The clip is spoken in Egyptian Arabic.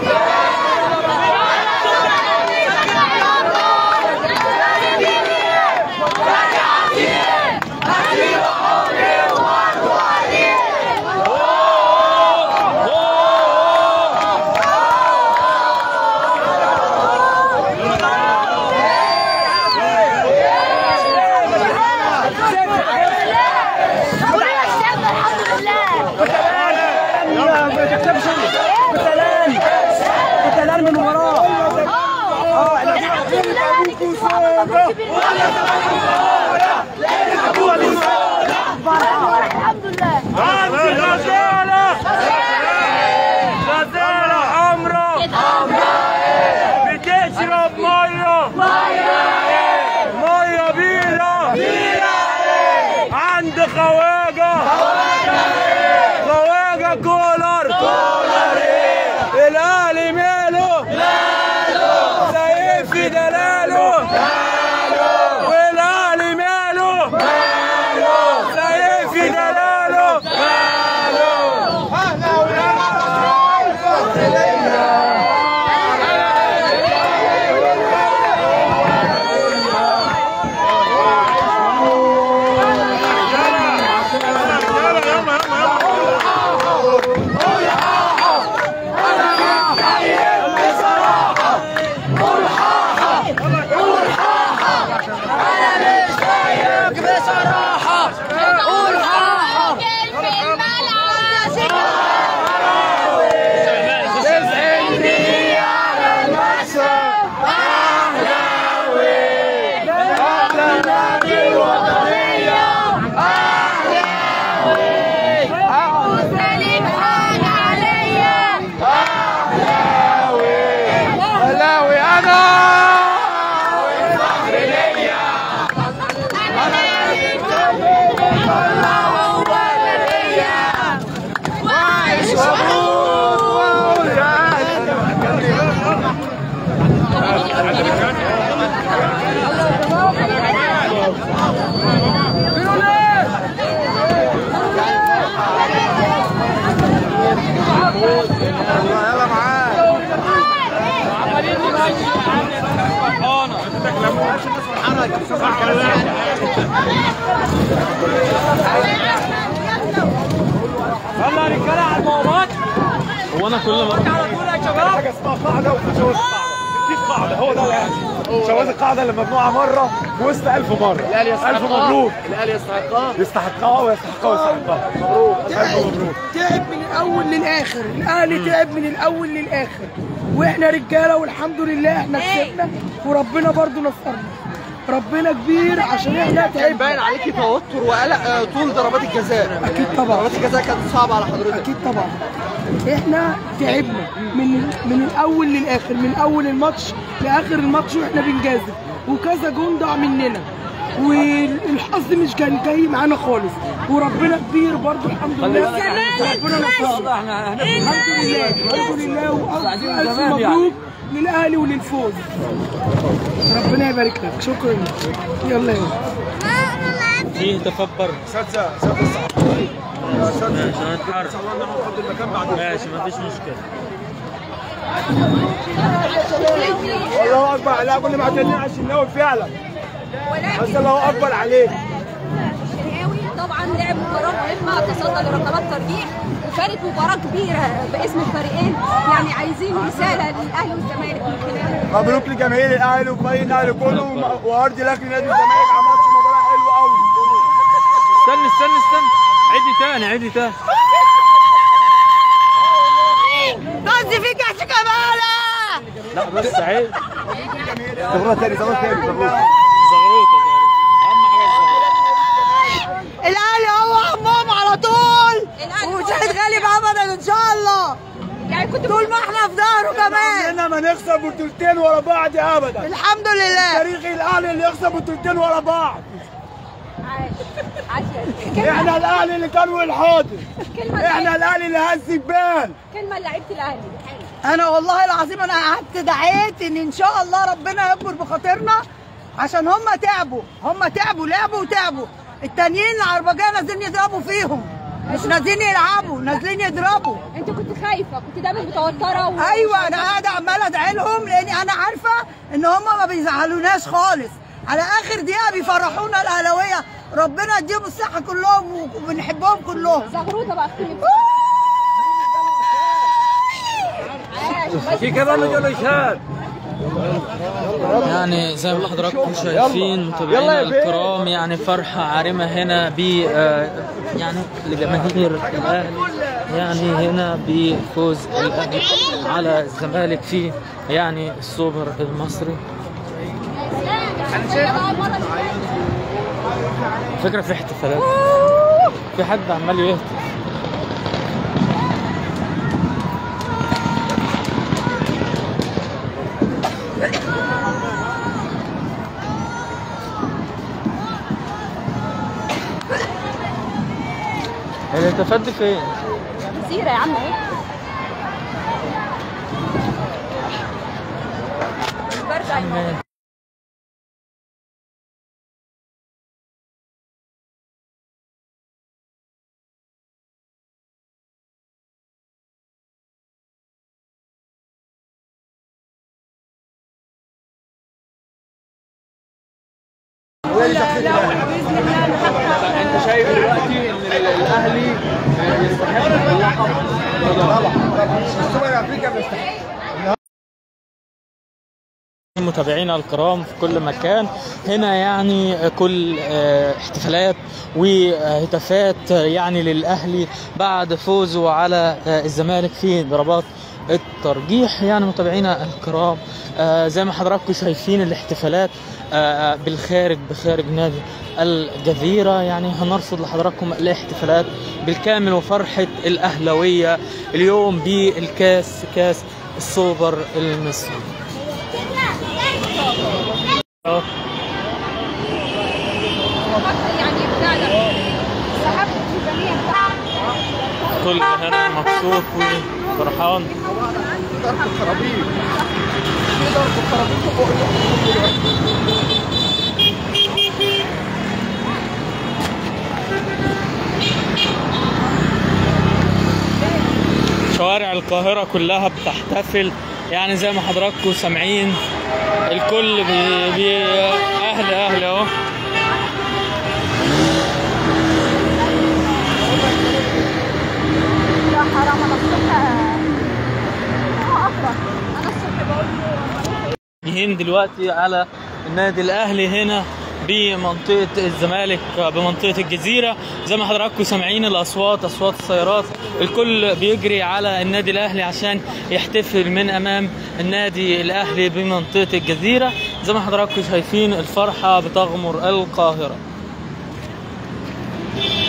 قتلان قتلان من وراه اه احنا الحمد لله غزالة غزالة حمراء بتشرب مية مية بيرة عند خواجة خواجة كولر الاهلي ماله سيف في دلاله والاهلي ماله سيف في دلاله في الملعب سليم حال عليا هلاوي انا يلا معاه يلا يا رجاله على الموضوعات هو انا كل مره على طول يا شباب حاجه اسمها قاعده وجواز قاعده دي قاعده هو ده الاهلي جواز القاعده اللي ممنوعه مره في وسط 1000 مره الاهلي الف يستحقها مبروك الاهلي يستحقها يستحقها ويستحقها ويستحقها مبروك الف مبروك تعب من الاول للاخر الاهلي تعب من الاول للاخر واحنا رجاله والحمد لله احنا كسبنا وربنا برضو نصرنا ربنا كبير عشان احنا كان باين تعبنا عليكي توتر وقلق آه، طول ضربات الجزاء اكيد طبعا ضربات الجزاء كانت صعبه على حضرتك اكيد طبعا احنا تعبنا من من الاول للاخر من اول الماتش لاخر الماتش واحنا بنجازف وكذا جون ضاع مننا والحظ مش كان جاي معانا خالص وربنا كبير برضو الحمد لله ربنا نصرنا الحمد لله الحمد لله والف مبروك للاهلي وللفوز ربنا يبارك لك شكرا يلا يلا فيه تكبر سادسه سادسه ماشي هنتحرك المكان بعد ماشي مفيش مشكله الله اكبر عليها كل ما عدلنا على الشناوي فعلا بس الله اكبر عليك الشرقاوي طبعا لعب مباراه مهمه تصدى لركلات ترجيح وكانت مباراه كبيره باسم الفريقين يعني عايزين رساله للاهلي والزمالك من خلالها مبروك لجماهير الاهلي وفريق الاهلي كله وارض لك نادي الزمالك عملت مباراه حلوه قوي استنى استنى استنى عيدي تاني عيدي تاني طز فيك يا شيكابالا لا بس عيب زغروطه تاني زغروطه تاني زغروطه زغروطه زغروطه اهم حاجه الزغروطه الاهلي هو همهم على طول الأهلي ومش هو هيتغلب ابدا ان شاء الله يعني كنت طول ما احنا في ظهره كمان عمرنا ما نخسر بطولتين ورا بعض ابدا الحمد لله تاريخ الاهلي اللي يخسر بطولتين ورا بعض عشان احنا الاهلي اللي كان والحاضر كلمه احنا الاهلي اللي هز الجبال كلمه لعيبه الاهلي انا والله العظيم انا قعدت دعيت ان ان شاء الله ربنا يكبر بخاطرنا عشان هم تعبوا هم تعبوا لعبوا وتعبوا التانيين العربجيه نازلين يضربوا فيهم مش نازلين يلعبوا نازلين يضربوا انت كنت خايفه كنت دايما متوتره و... ايوه انا قاعده عماله ادعي لهم لاني انا عارفه ان هم ما بيزعلوناش خالص على اخر دقيقه بيفرحونا الاهلاويه ربنا يديهم الصحه كلهم وبنحبهم كلهم زغروطه بقى اختي في كمان جلوشات يعني زي ما حضراتكم شايفين متابعينا الكرام يعني فرحة عارمة هنا ب آه، يعني لجماهير الأهلي يعني هنا بفوز الأهلي على الزمالك في يعني السوبر المصري فكرة في احتفالات في حد عمال يهتف الهتافات دي فين؟ جزيره يا عم اهي برجع الموضوع. انت شايف دلوقتي ان الاهلي يستحق اللقب سوبر افريقيا بيستحق متابعينا الكرام في كل مكان هنا يعني كل آه، احتفالات وهتافات آه، يعني للاهلي بعد فوزه على آه، الزمالك في ضربات الترجيح يعني متابعينا الكرام آه، زي ما حضراتكم شايفين الاحتفالات آه، بالخارج بخارج نادي الجزيرة يعني هنرصد لحضراتكم الاحتفالات بالكامل وفرحة الأهلوية اليوم بالكاس كاس السوبر المصري يعني بتاع ده سحبت الميزانيه بتاعتي كل هنا مبسوط وفرحان ضرب الخرابيط في ضرب شوارع القاهرة كلها بتحتفل يعني زي ما حضراتكم سامعين الكل بي, بي أهل أهل أهو لا حرام انا الصبح اه افرح انا الصبح بقول له جايين دلوقتي على النادي الاهلي هنا بمنطقة الزمالك بمنطقة الجزيرة زي ما حضراتكم سامعين الأصوات أصوات السيارات الكل بيجري على النادي الأهلي عشان يحتفل من أمام النادي الأهلي بمنطقة الجزيرة زي ما حضراتكم شايفين الفرحة بتغمر القاهرة